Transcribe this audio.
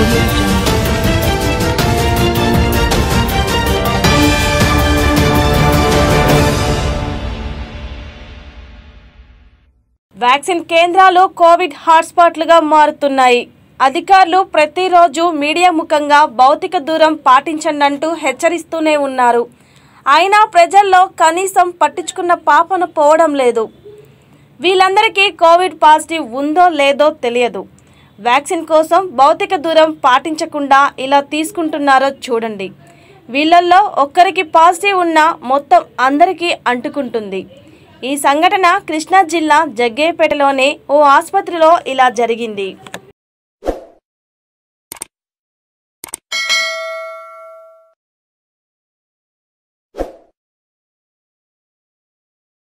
audio jungle. Vaccine కేంద్రాలు COVID హాట్స్పాట్లుగా మారుతున్నాయి అధికారులు ప్రతిరోజు మీడియా ముఖంగా భౌతిక దూరం పాటించండి అంటూ హెచ్చరిస్తూనే ఉన్నారు అయినా ప్రజల్లో కనీసం పట్టించుకున్న పాపన పోవడం లేదు వీళ్ళందరికీ కోవిడ్ పాజిటివ్ ఉందో లేదో తెలియదు వ్యాక్సిన్ కోసం భౌతిక దూరం పాటించకుండా ఇలా తీసుకుంటున్నారో చూడండి వీళ్ళల్లో ఒక్కరికి పాజిటివ్ ఉన్నా మొత్తం అందరికీ అంటుకుంటుంది ఈ సంఘటన కృష్ణా జిల్లా జగ్గేపేటలోని ఓ ఆసుపత్రిలో ఇలా జరిగింది